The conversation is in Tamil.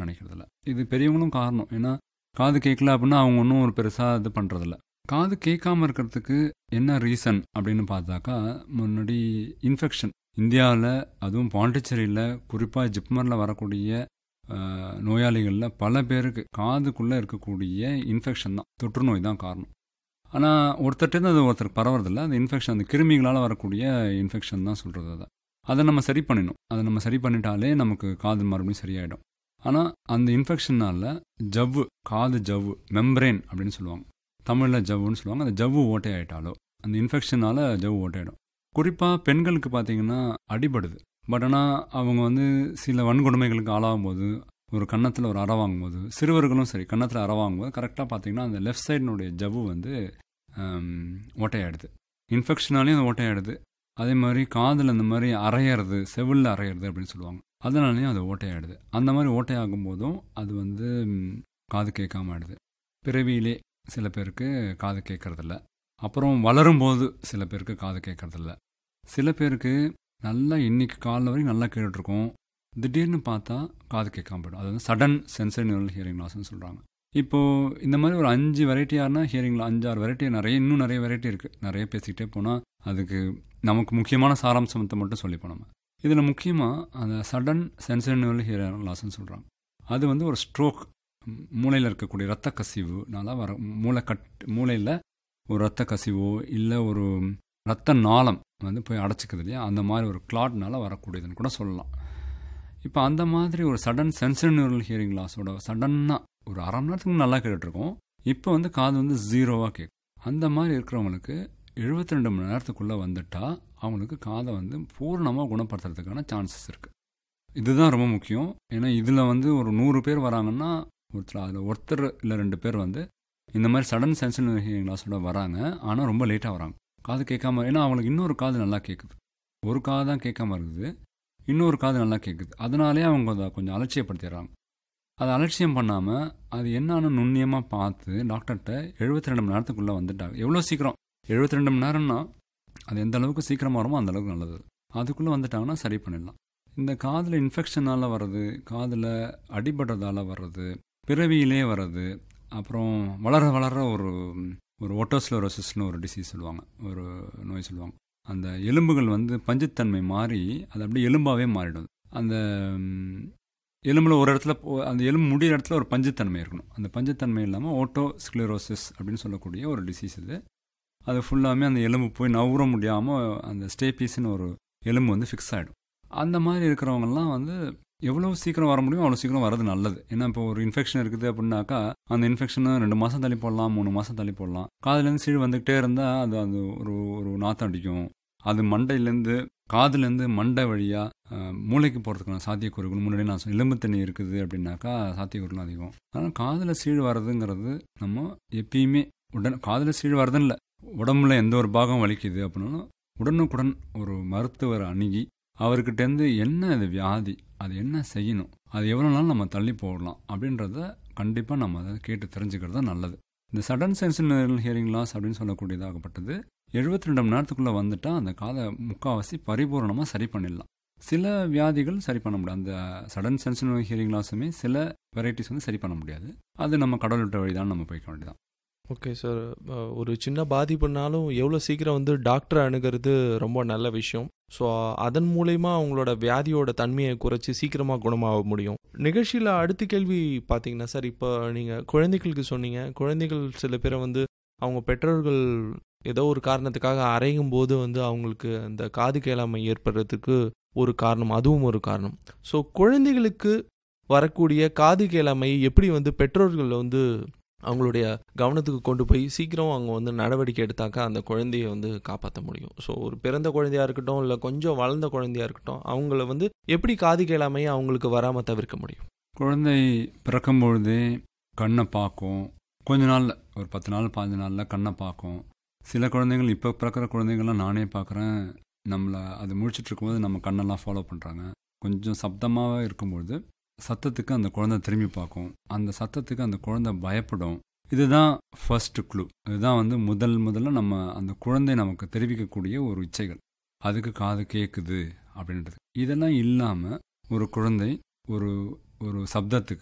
நினைக்கிறதில்ல இது பெரியவங்களும் காரணம் ஏன்னா காது கேட்கல அப்படின்னா அவங்க ஒன்றும் ஒரு பெருசாக இது பண்ணுறதில்ல காது கேட்காம இருக்கிறதுக்கு என்ன ரீசன் அப்படின்னு பார்த்தாக்கா முன்னாடி இன்ஃபெக்ஷன் இந்தியாவில் அதுவும் பாண்டிச்சேரியில் குறிப்பாக ஜிப்மரில் வரக்கூடிய அஹ், நோயாளிகளில் பல பேருக்கு காதுக்குள்ளே இருக்கக்கூடிய இன்ஃபெக்ஷன் தான் தொற்று நோய் தான் காரணம் ஆனால் ஒருத்தர்கிட்ட அது ஒருத்தருக்கு பரவறதில்ல அந்த இன்ஃபெக்ஷன் அந்த கிருமிகளால் வரக்கூடிய இன்ஃபெக்ஷன் தான் சொல்கிறது அதை அதை நம்ம சரி பண்ணிடணும் அதை நம்ம சரி பண்ணிட்டாலே நமக்கு காது மறுபடியும் சரியாயிடும் ஆனால் அந்த இன்ஃபெக்ஷனால் ஜவ்வு காது ஜவ்வு மெம்பரேன் அப்படின்னு சொல்லுவாங்க தமிழில் ஜவ்வுன்னு சொல்லுவாங்க அந்த ஜவ்வு ஓட்டை ஆயிட்டாலோ அந்த இன்ஃபெக்ஷனால் ஜவ்வு ஓட்டையிடும் குறிப்பாக பெண்களுக்கு பார்த்தீங்கன்னா அடிபடுது பட் ஆனால் அவங்க வந்து சில வன்கொடுமைகளுக்கு ஆளாகும் போது ஒரு கன்னத்தில் ஒரு அறை வாங்கும்போது சிறுவர்களும் சரி கன்னத்தில் அறை வாங்கும்போது கரெக்டாக பார்த்தீங்கன்னா அந்த லெஃப்ட் சைடினுடைய ஜவ்வு வந்து ஆம், ஓட்டையாயிடுது இன்ஃபெக்ஷனாலேயும் அது ஓட்டையாயிடுது அதே மாதிரி காதில் இந்த மாதிரி அரையிறது செவிலில் அரையிறது அப்படின்னு சொல்லுவாங்க அதனாலையும் அது ஓட்டையாயிடுது அந்த மாதிரி ஓட்டையாகும் போதும் அது வந்து ம், காது கேட்காம ஆயிடுது பிறவியிலே சில பேருக்கு காது கேட்கறதில்ல அப்புறம் வளரும்போது சில பேருக்கு காது கேட்கறதில்ல சில பேருக்கு நல்லா இன்னைக்கு காலைல வரைக்கும் நல்லா கேட்டுட்ருக்கோம் திடீர்னு பார்த்தா காது கேட்காம போயிடும் அது வந்து சடன் சென்சரி நியூரல் ஹியரிங் லாஸ்ன்னு சொல்கிறாங்க இப்போது இந்த மாதிரி ஒரு அஞ்சு வெரைட்டியானா ஹியரிங்கில் அஞ்சாறு வெரைட்டி நிறைய இன்னும் நிறைய வெரைட்டி இருக்குது நிறைய பேசிக்கிட்டே போனால் அதுக்கு நமக்கு முக்கியமான சாராம்சத்தை மட்டும் சொல்லிப்போம் நம்ம இதில் முக்கியமாக அந்த சடன் சென்சரி நியூரல் ஹியரிங் லாஸ்ன்னு சொல்கிறாங்க அது வந்து ஒரு ஸ்ட்ரோக் மூளையில் இருக்கக்கூடிய இரத்த கசிவுனால வர மூளை கட் மூளையில் ஒரு இரத்த கசிவோ இல்லை ஒரு இரத்த நாளம் வந்து போய் அடைச்சிக்குது இல்லையா அந்த மாதிரி ஒரு கிளாட்னால வரக்கூடியதுன்னு கூட சொல்லலாம் இப்போ அந்த மாதிரி ஒரு சடன் சென்சரி நியூரல் ஹியரிங் லாஸோட சடன்னாக ஒரு அரை மணி நேரத்துக்கு நல்லா கேட்டுட்ருக்கோம் இப்போ வந்து காது வந்து ஜீரோவாக கேட்கும் அந்த மாதிரி இருக்கிறவங்களுக்கு எழுபத்தி ரெண்டு மணி நேரத்துக்குள்ளே வந்துட்டா அவங்களுக்கு காதை வந்து பூர்ணமாக குணப்படுத்துறதுக்கான சான்சஸ் இருக்குது இதுதான் ரொம்ப முக்கியம் ஏன்னா இதில் வந்து ஒரு நூறு பேர் வராங்கன்னா ஒருத்தர் அதில் ஒருத்தர் இல்லை ரெண்டு பேர் வந்து இந்த மாதிரி சடன் சென்சிட்டிவ் ஹியரிங் லாஸோட வராங்க ஆனால் ரொம்ப லேட்டாக வராங்க காது கேட்காம ஏன்னா அவங்களுக்கு இன்னொரு காது நல்லா கேட்குது ஒரு காது தான் கேட்காம இருக்குது இன்னொரு காது நல்லா கேட்குது அதனாலே அவங்க அதை கொஞ்சம் அலட்சியப்படுத்திடுறாங்க அதை அலட்சியம் பண்ணாமல் அது என்னன்னு நுண்ணியமாக பார்த்து டாக்டர்கிட்ட எழுபத்தி ரெண்டு மணி நேரத்துக்குள்ளே வந்துட்டாங்க எவ்வளோ சீக்கிரம் எழுபத்தி ரெண்டு மணி நேரம்னா அது எந்த அளவுக்கு சீக்கிரமாக வருமோ அந்த அளவுக்கு நல்லது அதுக்குள்ளே வந்துட்டாங்கன்னா சரி பண்ணிடலாம் இந்த காதில் இன்ஃபெக்ஷனால் வர்றது காதில் அடிபடுறதால வர்றது பிறவியிலே வர்றது அப்புறம் வளர வளர ஒரு ஒரு ஓட்டோஸ்லோரோசிஸ்னு ஒரு டிசீஸ் சொல்லுவாங்க ஒரு நோய் சொல்லுவாங்க அந்த எலும்புகள் வந்து பஞ்சுத்தன்மை மாறி அது அப்படியே எலும்பாகவே மாறிடும் அந்த ம், எலும்பில் ஒரு இடத்துல போ- அந்த எலும்பு முடியிற இடத்துல ஒரு பஞ்சுத்தன்மை இருக்கணும் அந்த பஞ்சுத்தன்மை இல்லாமல் ஓட்டோ ஸ்க்ளரோசிஸ் அப்படின்னு சொல்லக்கூடிய ஒரு டிசீஸ் இது அது ஃபுல்லாமே அந்த எலும்பு போய் நவுற முடியாமல் அந்த ஸ்டேபீஸ்னு ஒரு எலும்பு வந்து ஃபிக்ஸ் ஆகிடும் அந்த மாதிரி இருக்கிறவங்கலாம் வந்து எவ்வளோ சீக்கிரம் வர முடியுமோ அவ்வளோ சீக்கிரம் வரது நல்லது ஏன்னா இப்போ ஒரு இன்ஃபெக்ஷன் இருக்குது அப்படின்னாக்கா அந்த இன்ஃபெக்ஷனை ரெண்டு மாதம் தள்ளி போடலாம் மூணு மாதம் தள்ளி போடலாம் காதுலேருந்து சீழ் வந்துக்கிட்டே இருந்தால் அது அது ஒரு ஒரு நாத்தம் அடிக்கும் அது மண்டையிலேருந்து காதுலேருந்து மண்டை வழியாக மூளைக்கு போகிறதுக்கான சாத்தியக்கூறுகள் முன்னாடி நான் சொன்னேன் எலும்பு தண்ணி இருக்குது அப்படின்னாக்கா சாத்தியக்கூறுகள் அதிகம் அதனால் காதில் சீழ் வர்றதுங்கிறது நம்ம எப்பயுமே உடன் காதில் சீழ் வர்றதுன்னு இல்லை உடம்புல எந்த ஒரு பாகம் வலிக்குது அப்படின்னாலும் உடனுக்குடன் ஒரு மருத்துவர் அணுகி அவர்கிட்டேருந்து என்ன இது வியாதி அது என்ன செய்யணும் அது எவ்வளோ நாள் நம்ம தள்ளி போடலாம் அப்படின்றத கண்டிப்பாக நம்ம அதை கேட்டு தெரிஞ்சுக்கிறது தான் நல்லது இந்த சடன் சென்சினல் ஹியரிங் லாஸ் அப்படின்னு சொல்லக்கூடியதாகப்பட்டது எழுபத்தி ரெண்டு மணி நேரத்துக்குள்ளே வந்துட்டா அந்த காதை முக்கால்வாசி பரிபூரணமாக சரி பண்ணிடலாம் சில வியாதிகள் சரி பண்ண முடியாது அந்த சடன் சென்சினல் ஹியரிங் லாஸுமே சில வெரைட்டிஸ் வந்து சரி பண்ண முடியாது அது நம்ம கடவுள் விட்ட வழி தான் நம்ம போய்க்க வேண்டியதான் ஓகே சார் ஒரு சின்ன பாதிப்புனாலும் எவ்வளோ சீக்கிரம் வந்து டாக்டரை அணுகிறது ரொம்ப நல்ல விஷயம் ஸோ அதன் மூலயமா அவங்களோட வியாதியோட தன்மையை குறைச்சி சீக்கிரமாக குணமாக முடியும் நிகழ்ச்சியில் அடுத்த கேள்வி பார்த்தீங்கன்னா சார் இப்போ நீங்கள் குழந்தைகளுக்கு சொன்னீங்க குழந்தைகள் சில பேரை வந்து அவங்க பெற்றோர்கள் ஏதோ ஒரு காரணத்துக்காக அரையும் போது வந்து அவங்களுக்கு அந்த காது கேளாமை ஏற்படுறதுக்கு ஒரு காரணம் அதுவும் ஒரு காரணம் ஸோ குழந்தைகளுக்கு வரக்கூடிய காது கேளாமை எப்படி வந்து பெற்றோர்கள் வந்து அவங்களுடைய கவனத்துக்கு கொண்டு போய் சீக்கிரம் அவங்க வந்து நடவடிக்கை எடுத்தாக்கா அந்த குழந்தைய வந்து காப்பாற்ற முடியும் ஸோ ஒரு பிறந்த குழந்தையா இருக்கட்டும் இல்லை கொஞ்சம் வளர்ந்த குழந்தையா இருக்கட்டும் அவங்கள வந்து எப்படி காது கேளாமையை அவங்களுக்கு வராமல் தவிர்க்க முடியும் குழந்தை பிறக்கும் பொழுதே கண்ணை பார்க்கும் கொஞ்ச நாளில் ஒரு பத்து நாள் பாஞ்சு நாளில் கண்ணை பார்க்கும் சில குழந்தைகள் இப்போ பிறக்கிற குழந்தைங்கள்லாம் நானே பார்க்குறேன் நம்மளை அது முழிச்சிட்டு இருக்கும்போது நம்ம கண்ணெல்லாம் ஃபாலோ பண்ணுறாங்க கொஞ்சம் சப்தமாக இருக்கும்பொழுது சத்தத்துக்கு அந்த குழந்தை திரும்பி பார்க்கும் அந்த சத்தத்துக்கு அந்த குழந்தை பயப்படும் இதுதான் ஃபர்ஸ்ட் க்ளூ இதுதான் வந்து முதல் முதல்ல நம்ம அந்த குழந்தை நமக்கு தெரிவிக்கக்கூடிய ஒரு இச்சைகள் அதுக்கு காது கேட்குது அப்படின்றது இதெல்லாம் இல்லாமல் ஒரு குழந்தை ஒரு ஒரு சப்தத்துக்கு